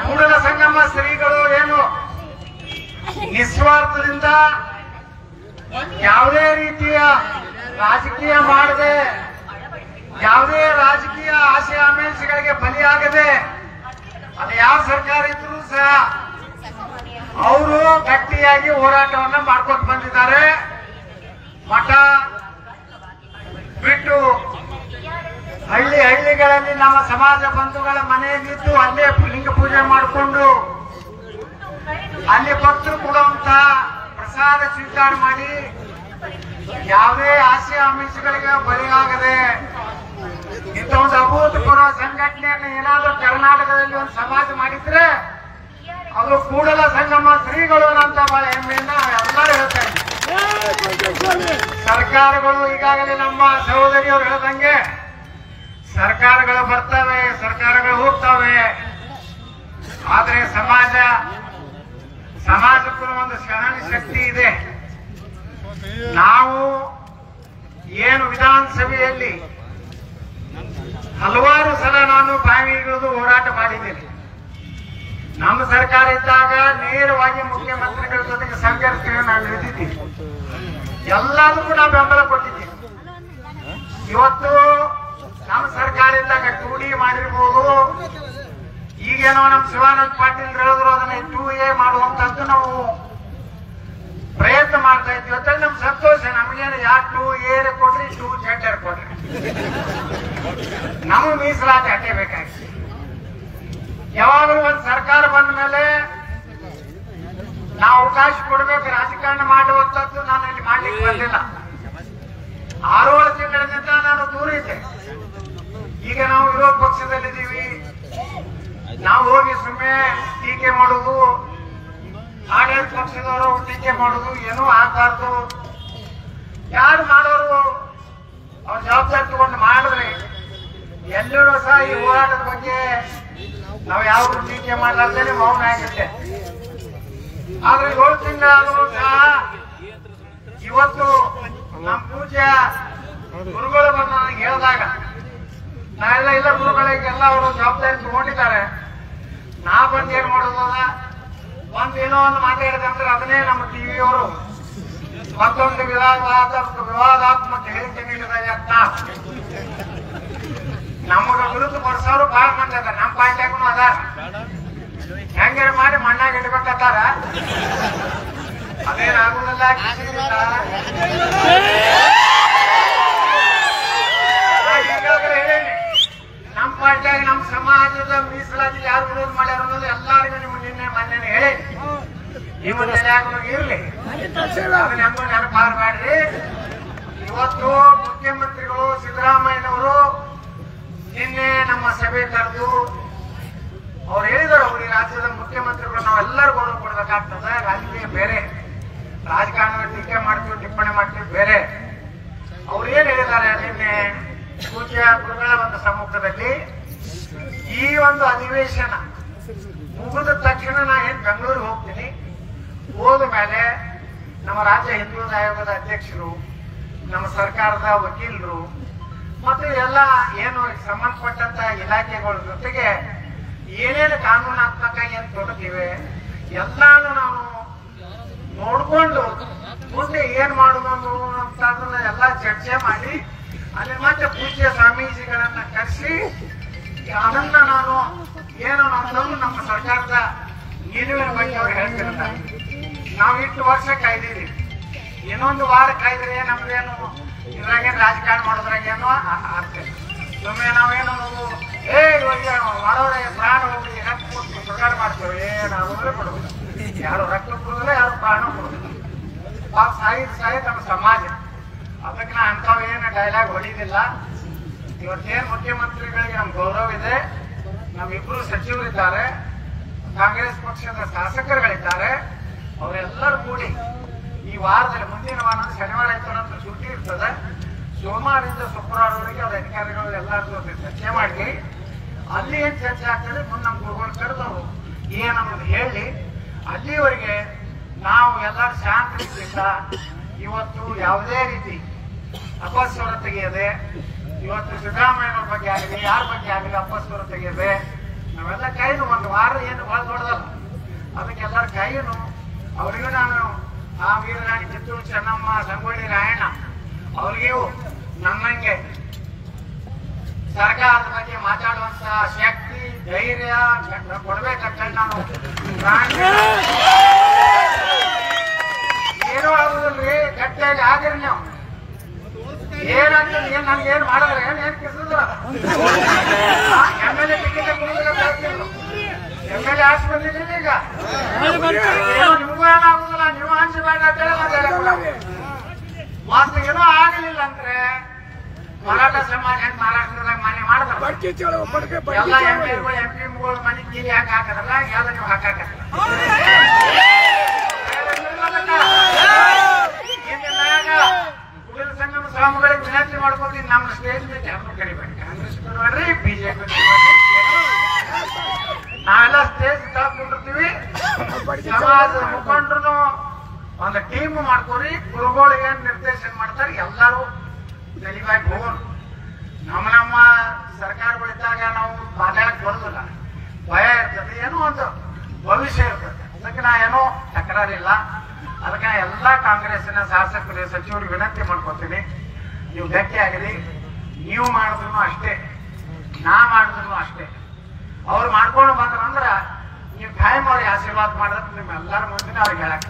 ಕೂಡಲ ಸಂಗಮ ಶ್ರೀಗಳು ಏನು ನಿಸ್ವಾರ್ಥದಿಂದ ಯಾವುದೇ ರೀತಿಯ ರಾಜಕೀಯ ಮಾಡದೆ ಯಾವುದೇ ರಾಜಕೀಯ ಆಸೆ ಆಮೇಲ್ಸಗಳಿಗೆ ಬಲಿಯಾಗದೆ ಅದು ಯಾವ ಸರ್ಕಾರ ಇದ್ರೂ ಸಹ ಅವರು ಗಟ್ಟಿಯಾಗಿ ಹೋರಾಟವನ್ನ ಮಾಡ್ಕೊತ ಬಂದಿದ್ದಾರೆ ಮಠ ಬಿಟ್ಟು ಹಳ್ಳಿ ಹಳ್ಳಿಗಳಲ್ಲಿ ನಮ್ಮ ಸಮಾಜ ಬಂಧುಗಳ ಮನೆಯಲ್ಲಿದ್ದು ಅಲ್ಲೇ ಲಿಂಗ ಪೂಜೆ ಮಾಡಿಕೊಂಡು ಅಲ್ಲಿ ಭಕ್ತರು ಕೊಡುವಂತ ಪ್ರಸಾದ ಸ್ವೀಕಾರ ಮಾಡಿ ಯಾವುದೇ ಆಸೆ ಆಮಿಷಗಳಿಗೆ ಬಲಿಯಾಗದೆ ಇಂಥ ಒಂದು ಅಭೂತಪೂರ್ವ ಸಂಘಟನೆಯನ್ನು ಏನಾದರೂ ಕರ್ನಾಟಕದಲ್ಲಿ ಒಂದು ಸಮಾಜ ಮಾಡಿದ್ರೆ ಅದು ಕೂಡಲ ಸಂಗಮ ಶ್ರೀಗಳು ಅಂತ ಬಹಳ ಹೆಮ್ಮೆಯನ್ನ ಎಲ್ಲರೂ ಹೇಳ್ತಾ ಇದ್ದಾರೆ ಸರ್ಕಾರಗಳು ಈಗಾಗಲೇ ನಮ್ಮ ಸಹೋದರಿಯವರು ಹೇಳ್ದಂಗೆ ಸರ್ಕಾರಗಳು ಬರ್ತವೆ ಸರ್ಕಾರಗಳು ಹೋಗ್ತವೆ ಆದ್ರೆ ಸಮಾಜ ಸಮಾಜಕ್ಕೂ ಒಂದು ಸಹನ ಶಕ್ತಿ ಇದೆ ನಾವು ಏನು ವಿಧಾನಸಭೆಯಲ್ಲಿ ಹಲವಾರು ಸಲ ನಾನು ಬಾವಿ ಇಳಿದು ಹೋರಾಟ ಮಾಡಿದ್ದೇನೆ ನಮ್ಮ ಸರ್ಕಾರ ಇದ್ದಾಗ ನೇರವಾಗಿ ಮುಖ್ಯಮಂತ್ರಿಗಳ ಜೊತೆಗೆ ಸಂಘರ್ಷಕ್ಕೆ ನಾವು ಇಳಿದಿದ್ದೀವಿ ಎಲ್ಲದಕ್ಕೂ ನಾವು ಬೆಂಬಲ ಕೊಟ್ಟಿದ್ದೀವಿ ಇವತ್ತು ನಮ್ಮ ಸರ್ಕಾರ ಇದ್ದಾಗ ಟೂ ಡಿ ಮಾಡಿರ್ಬೋದು ಈಗೇನೋ ನಮ್ಮ ಶಿವಾನಂದ ಪಾಟೀಲ್ ಹೇಳಿದ್ರು ಅದನ್ನ ಟೂ ಎ ಮಾಡುವಂತದ್ದು ನಾವು ಪ್ರಯತ್ನ ಮಾಡ್ತಾ ಇದ್ವಿ ಅಂತ ನಮ್ ಸಂತೋಷ ನಮಗೇನು ಯಾ ಟೂ ಎ ಕೊಡ್ರಿ ಟೂ ಜೆಡ್ ಕೊಡ್ರಿ ನಮಗೆ ಮೀಸಲಾತಿ ಅಟ್ಟೆ ಬೇಕಾಗಿದೆ ಯಾವಾಗಲೂ ಒಂದು ಸರ್ಕಾರ ಬಂದ ಮೇಲೆ ನಾವು ಅವಕಾಶ ಕೊಡ್ಬೇಕು ರಾಜಕಾರಣ ಮಾಡುವಂತದ್ದು ನಾನು ಇಲ್ಲಿ ಮಾಡ್ಲಿಕ್ಕೆ ಬಂದಿಲ್ಲ ಆರೇಳು ತಿಂಗಳಿಂದ ನಾನು ದೂರ ಇದ್ದೆ ಈಗ ನಾವು ವಿರೋಧ ಪಕ್ಷದಲ್ಲಿದ್ದೀವಿ ನಾವು ಹೋಗಿ ಸುಮ್ಮನೆ ಟೀಕೆ ಮಾಡುದು ಆಡಳಿತ ಪಕ್ಷದವರು ಟೀಕೆ ಮಾಡುದು ಏನೂ ಆಗ್ಬಾರ್ದು ಯಾರು ಮಾಡೋರು ಅವ್ರ ಜವಾಬ್ದಾರಿ ತಗೊಂಡು ಮಾಡಿದ್ರೆ ಎಲ್ಲರೂ ಸಹ ಈ ಹೋರಾಟದ ಬಗ್ಗೆ ನಾವು ಯಾವ ಟೀಕೆ ಮಾಡಲಾರ್ದೇನೆ ಮೌನ ಆಗಿದ್ದೆ ಆದ್ರೆ ಏಳು ತಿಂಗಳಾದರೂ ಸಹ ಇವತ್ತು ನಮ್ಮ ಪೂಜೆ ಗುರುಗಳು ಬಂದು ನನಗೆ ಹೇಳಿದಾಗ ನಾವೆಲ್ಲ ಇಲ್ಲ ಗುರುಗಳಿಗೆಲ್ಲ ಅವರು ಜವಾಬ್ದಾರಿ ತಗೊಂಡಿದ್ದಾರೆ ನಾ ಬಂದು ಏನ್ ಮಾಡೋದದ ಒಂದ್ ಏನೋ ಒಂದು ಮಾತಾಡಿದಂದ್ರೆ ಅದನ್ನೇ ನಮ್ಮ ಟಿವಿಯವರು ಮತ್ತೊಂದು ವಿವಾದಾತ್ಮಕ ವಿವಾದಾತ್ಮಕ ಹೇಳಿಕೆ ನೀಡಿದ ಯತ್ನ ನಮಗ ವಿರುದ್ಧ ಪಡಿಸೋರು ಬಹಳ ಮಂದಿ ಅದ ನಮ್ಮ ಪಾರ್ಟಿಯಾಗೂ ಅದಾರ ಹೆಂಗಾರ ಮಾಡಿ ಮಣ್ಣಾಗ ಇಡ್ಬೇಕತ್ತಾರ ಅದೇನಾಗುದಿಲ್ಲ ಕಿಸಿಗಿಲ್ಲ. ನಾ ಈಗಾಗಲೇ ಹೇಳೇನಿ ನಮ್ಮ ಪಾರ್ಟಿಯಾಗ ನಮ್ಮ ಸಮಾಜದ ಮೀಸಲಾತಿ ಯಾರು ವಿರೋಧ ಮಾಡ್ಯಾರ ಅನ್ನೋದು ಎಲ್ಲರಿಗೂ ನಿಮ್ಮ ನಿನ್ನೆ ಮೊನ್ನೆ ಹೇಳೇನಿ ಈ ಮುಂದೆ ಇರ್ಲಿ ಅದನ್ನ ಹೆಂಗೋ ನೆನಪಾಗಬೇಡ್ರಿ ಇವತ್ತು ಮುಖ್ಯಮಂತ್ರಿಗಳು ಸಿದ್ದರಾಮಯ್ಯನವರು ನಿನ್ನೆ ನಮ್ಮ ಸಭೆ ಕರೆದು ಅವ್ರು ಹೇಳಿದರು ಅವ್ರು ಈ ರಾಜ್ಯದ ಮುಖ್ಯಮಂತ್ರಿಗಳು ನಾವೆಲ್ಲರೂ ಗೌರವ ಕೊಡ್ಬೇಕಾಗ್ತದೆ ರಾಜಕೀಯ ಬೇರೆ ರಾಜಕಾರಣ ಟೀಕೆ ಮಾಡ್ತೀವಿ ಟಿಪ್ಪಣಿ ಮಾಡ್ತೀವಿ ಬೇರೆ ಅವ್ರು ಏನ್ ಹೇಳಿದ್ದಾರೆ ನಿನ್ನೆ ಪೂಜ್ಯ ಗುರುಗಳ ಒಂದು ಸಮ್ಮುಖದಲ್ಲಿ ಈ ಒಂದು ಅಧಿವೇಶನ ಮುಗಿದ ತಕ್ಷಣ ನಾ ಏನ್ ಬೆಂಗಳೂರಿಗೆ ಹೋಗ್ತೀನಿ ಹೋದ ಮೇಲೆ ನಮ್ಮ ರಾಜ್ಯ ಹಿಂದೂ ಆಯೋಗದ ಅಧ್ಯಕ್ಷರು ನಮ್ಮ ಸರ್ಕಾರದ ವಕೀಲರು ಮತ್ತು ಎಲ್ಲ ಏನು ಸಂಬಂಧಪಟ್ಟಂತ ಇಲಾಖೆಗಳ ಜೊತೆಗೆ ಏನೇನು ಕಾನೂನಾತ್ಮಕ ಏನ್ ತೊಡಗಿವೆ ಎಲ್ಲಾನು ನಾವು ನೋಡ್ಕೊಂಡು ಮುಂದೆ ಏನ್ ಮಾಡುವುದು ಅಂತ ಅದನ್ನ ಎಲ್ಲ ಚರ್ಚೆ ಮಾಡಿ ಅಲ್ಲಿ ಮತ್ತೆ ಪೂಜ್ಯ ಸ್ವಾಮೀಜಿಗಳನ್ನ ಕರೆಸಿ ಅದನ್ನ ನಾನು ಏನು ನಮ್ದು ನಮ್ಮ ಸರ್ಕಾರದ ನಿಲುವಿನ ಬಗ್ಗೆ ಅವ್ರು ಹೇಳ್ತಿರ್ತಾರೆ ನಾವು ಇಷ್ಟು ವರ್ಷ ಕಾಯ್ದೀವಿ ಇನ್ನೊಂದು ವಾರ ಕಾಯ್ದ್ರೆ ನಮ್ದೇನು ಇದ್ರಾಗೇನು ರಾಜಕಾರಣ ಮಾಡೋದ್ರಾಗೇನು ಆಗ್ತದೆ ಸುಮ್ಮನೆ ನಾವೇನು ನಾವು ಏ ಇವಾಗ ಮಾಡೋರೆ ಪ್ರಾಣ ಹೋಗಿ ರಕ್ತ ಕೊಟ್ಟು ಪ್ರಕಾರ ಮಾಡ್ತೇವೆ ಏನು ಆಗೋದ್ರೆ ಕೊಡೋದಿಲ್ಲ ಯಾರು ರಕ್ತ ಕೊಡೋದಿಲ್ಲ ಯಾರು ಪ್ರಾಣ ಕೊಡೋದಿಲ್ಲ ಪಾಪ ಸಾಯಿದ್ ಸಾಯಿದ್ ನಮ್ಮ ಸಮಾಜ ಅದಕ್ಕೆ ನಾ ಅಂಥವು ಏನು ಡೈಲಾಗ್ ಹೊಡಿದಿಲ್ಲ ಇವತ್ತೇನು ಮುಖ್ಯಮಂತ್ರಿಗಳಿಗೆ ನಮ್ ಗೌರವ ಇದೆ ನಮ್ಮಿಬ್ರು ಸಚಿವರಿದ್ದಾರೆ ಕಾಂಗ್ರೆಸ್ ಪಕ್ಷದ ಶಾಸಕರುಗಳಿದ್ದಾರೆ ಅವರೆಲ್ಲರೂ ಕೂಡಿ ಈ ವಾರದಲ್ಲಿ ಮುಂದಿನ ವಾರ ಶನಿವಾರ ಇತ್ತು ಸುಟ್ಟಿ ಇರ್ತದೆ ಸೋಮವಾರದಿಂದ ಶುಕ್ರವಾರವರೆಗೆ ಅವ್ರ ಅಧಿಕಾರಿಗಳು ಎಲ್ಲರ ಜೊತೆ ಚರ್ಚೆ ಮಾಡಿ ಅಲ್ಲಿ ಏನ್ ಚರ್ಚೆ ಆಗ್ತದೆ ಮುಂದೆ ನಮ್ಮ ಗುರುಗಳು ಕರೆದು ಅವರು ಏನನ್ನೋದು ಹೇಳಿ ಅಲ್ಲಿವರೆಗೆ ನಾವು ಎಲ್ಲರೂ ಶಾಂತ ರೀತಿಯಿಂದ ಇವತ್ತು ಯಾವುದೇ ರೀತಿ ಅಪಸ್ವರ ತೆಗೆಯದೆ ಇವತ್ತು ಸಿದ್ದರಾಮಯ್ಯನವ್ರ ಬಗ್ಗೆ ಆಗಲಿ ಯಾರ ಬಗ್ಗೆ ಆಗಲಿ ಅಪಸ್ವರ ತೆಗೆಯದೆ ನಾವೆಲ್ಲ ಕೈದು ಒಂದು ವಾರ ಏನು ಒಳಗೆ ತಾಯಿನು ಅವರಿಗೂ ನಾನು ಆ ವೀರರಾಣಿ ಕಿತ್ತೂರು ಚೆನ್ನಮ್ಮ ಸಂಗೊಳ್ಳಿ ರಾಯಣ್ಣ ಅವ್ರಿಗೂ ನಮ್ಮಂಗೆ ಸರ್ಕಾರದ ಬಗ್ಗೆ ಮಾತಾಡುವಂತ ಶಕ್ತಿ ಧೈರ್ಯ ಕೊಡ್ಬೇಕಂತ ನಾನು ಪ್ರಾಣ- ಏನೂ ಆಗುದಿಲ್ರಿ ಗಟ್ಟಿಯಾಗಿ ಆಗಿರಿ ನೀವು ಏನಂತ ಏನ್ ನನ್ಗೆ ಏನ್ ಮಾಡಿದ್ರೆ ಏನ್ ಏನ್ ಕಿಸಿದ್ರ M L A ticket M L A as ಬಂದಿದ್ದೀನಿ ಈಗ ಏನೋ ನಿಮಗೂ ಏನಾಗುದಿಲ್ಲ ನೀವು ಹಂಚಬೇಡ ಅಂತ ಹೇಳಿ ಮಾತಾಡಲ್ಲ ಮಾತು ಏನೋ ಆಗಲಿಲ್ಲ ಅಂದ್ರೆ ಮರಾಠ ಸಮಾಜ ಹೆಂಗ್ ಮಹಾರಾಷ್ಟ್ರದಾಗ ಮನೆ ಮಾಡಿದ್ರು ಎಲ್ಲ ಎಂ ಪಿಗಳು ಎಂ ಪಿಗಳು ಮನೆ ಕೀಲಿ ಹಾಕಿ ಹಾಕದಲ್ಲ ಎಲ್ಲ ನೀವು ಹಾಕಾಕಲ್ಲ ಕುಡಿಯಲ್ ಸಂಗಮ ಸ್ವಾಮಿಗಳಿಗೆ ವಿನಂತಿ ಮಾಡ್ಕೊಂಡು ನಮ್ಮ ಸ್ಟೇಜ್ ಮೇಲೆ ಯಾರು ಕರಿಬೇಡಿ ಕಾಂಗ್ರೆಸ್ ನೋಡ್ರಿ ಬಿಜೆಪಿ ನಾವೆಲ್ಲ ಸ್ಟೇಜ್ ತಗೊಂಡಿರ್ತೀವಿ ಸಮಾಜ ಮುಖಂಡ್ರು ಒಂದು ಟೀಮ್ ಮಾಡ್ಕೊರಿ ಗುರುಗಳು ಏನ್ ನಿರ್ದೇಶನ ಮಾಡ್ತಾರೆ ಎಲ್ಲರೂ ತಲೆಬಾಗಿ ಹೋಗೋಣ ನಮ್ಮ ನಮ್ಮ ಸರ್ಕಾರಗಳಿದ್ದಾಗ ನಾವು ಮಾತಾಡಕ್ ಬರೋದಿಲ್ಲ ಭಯ ಇರ್ತದೆ ಏನೋ ಒಂದು ಭವಿಷ್ಯ ಇರ್ತದೆ ಅದಕ್ಕೆ ನಾ ಏನೋ ತಕರಾರಿಲ್ಲ ಅದಕ್ಕೆ ನಾ ಎಲ್ಲಾ ಕಾಂಗ್ರೆಸ್ಸಿನ ಶಾಸಕರು ಸಚಿವರಿಗೆ ವಿನಂತಿ ಮಾಡ್ಕೊತೀನಿ ನೀವು ಗಟ್ಟಿ ಆಗಿರಿ ನೀವು ಮಾಡಿದ್ರು ಅಷ್ಟೇ ನಾ ಮಾಡಿದ್ರು ಅಷ್ಟೇ ಅವ್ರು ಮಾಡ್ಕೊಂಡು ಬಂದ್ರಂದ್ರ ನೀವು ಕಾಯಂ ಅವ್ರಿಗೆ ಆಶೀರ್ವಾದ ಮಾಡಿದ್ರೆ ನಿಮ್ ಎಲ್ಲರ ಮುಂದೆ ಅವ್ರಿಗೆ ಹೇಳಕ್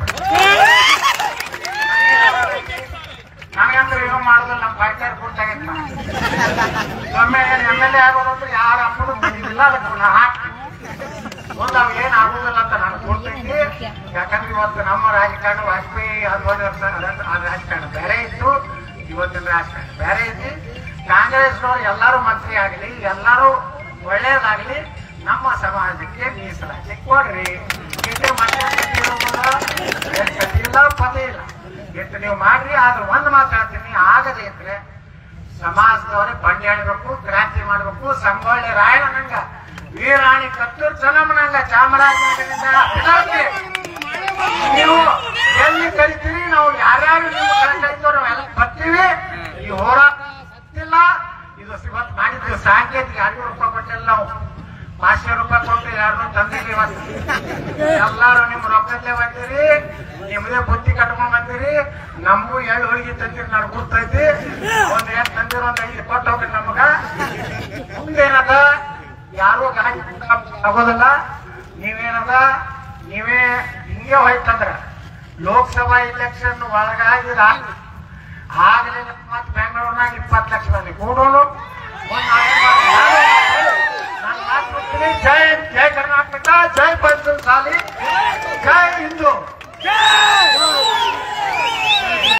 ನನಗಂದ್ರೆ ಏನೋ ಮಾಡೋದಿಲ್ಲ ನಮ್ಮ ಪಾರ್ಟಿಯವ್ರು ಕೊಟ್ಟಾಗಿತ್ತು ಒಮ್ಮೆ ಎಮ್ ಎಲ್ ಎ ಆಗೋದಂದ್ರೆ ಯಾರ ಅಪ್ಪನೂ ಬಂದಿದ್ದಿಲ್ಲ ಅದಕ್ಕೆ ನಾ ಹಾಕ್ತೀನಿ ಮುಂದೆ ಅವ್ ಏನ್ ಆಗುದಿಲ್ಲ ಅಂತ ನಾನು ಕೊಡ್ತೀನಿ ಯಾಕಂದ್ರೆ ಇವತ್ತು ನಮ್ಮ ರಾಜಕಾರಣ ವಾಜಪೇಯಿ ಹದಿನೈದು ವರ್ಷ ಅದಂದ್ರೆ ಆ ರಾಜಕಾರಣ ಬೇರೆ ಇತ್ತು ಇವತ್ತಿನ ರಾಜಕಾರಣ ಬೇರೆ ಐತಿ ಕಾಂಗ್ರೆಸ್ನವ್ರು ಎಲ್ಲರೂ ಮಂತ್ರಿ ಆಗಲಿ ಎಲ್ಲರೂ ಒಳ್ಳೇದಾಗ್ಲಿ ನಮ್ಮ ಸಮಾಜಕ್ಕೆ ಮೀಸಲಾತಿ ಕೊಡ್ರಿ ಇದು ಮತ್ತೆ ಏನ್ ಕಥೆ ಇಲ್ಲ ಪದೇ ಇಲ್ಲ ಎಷ್ಟು ನೀವು ಮಾಡ್ರಿ ಆದ್ರೆ ಒಂದು ಮಾತಾಡ್ತೀನಿ ಆಗದೆ ಇದ್ರೆ ಸಮಾಜದವರೇ ಬಂಡಿ ಆಡ್ಬೇಕು ಕ್ರಾಂತಿ ಮಾಡ್ಬೇಕು ಸಂಗೊಳ್ಳಿ ರಾಯಣ್ಣನಂಗ ವೀರಾಣಿ ಕತ್ತೂರ್ ಚೆನ್ನಮ್ಮನಂಗ ಚಾಮರಾಜನಗರದಿಂದ ಇದಾಗ್ಲಿ. ನೀವು ಎಲ್ಲಿ ಕರಿತೀರಿ ನಾವು ಯಾರ್ಯಾರು ನೀವು ಕರೆಕ್ಟಾಯ್ತೋ ನಾವೆಲ್ಲ ಬರ್ತೀವಿ ಈ ಹೋರಾಟ ಸತ್ತಿಲ್ಲ ಇದು ಇವತ್ತು ಮಾಡಿದ್ದು ಸಾಂಕೇತಿಕ ಐನೂರು ರೂಪಾಯಿ ಕೊಟ್ಟಿಲ್ಲ ನಾವು ಪಾಂಚಶೇ ರೂಪಾಯಿ ಕೊಟ್ಟು ಯಾರು ತಂದಿಲ್ಲ ಇವತ್ತು ಎಲ್ಲಾರು ನಿಮ್ ರೊಕ್ಕದಲ್ಲೇ ಬಂದಿರಿ ನಿಮ್ದೇ ಬುತ್ತಿ ಕಟ್ಕೊಂಡ್ ಬಂದಿರಿ ನಮಗೂ ಎಳ್ಳು ಹೋಳಿಗೆ ತಂದಿರಿ ನಾನು ಗೊತ್ತೈತಿ ಒಂದ್ ಏನ್ ತಂದಿರೋ ಒಂದ್ ಐದು ಕೊಟ್ಟು ಹೋಗ್ರಿ ನಮಗ ಮುಂದೇನದ ಯಾರು ಗಾಡಿ ಆಗೋದಿಲ್ಲ ನೀವೇನದ ನೀವೇ ಹಿಂಗೆ ಹೋಯ್ತಂದ್ರ ಲೋಕಸಭಾ ಇಲೆಕ್ಷನ್ ಒಳಗಾಗಿರ ಆಗಲೇ ಮತ್ತೆ ಬೆಂಗಳೂರಿನಾಗ ಇಪ್ಪತ್ತು ಲಕ್ಷ ಮಂದಿ ಕೂಡೋನು ಜೈ ಜೈ ಕರ್ನಾಟಕ ಜೈ ಪಂಚಮ್ ಸಾಲಿ ಜೈ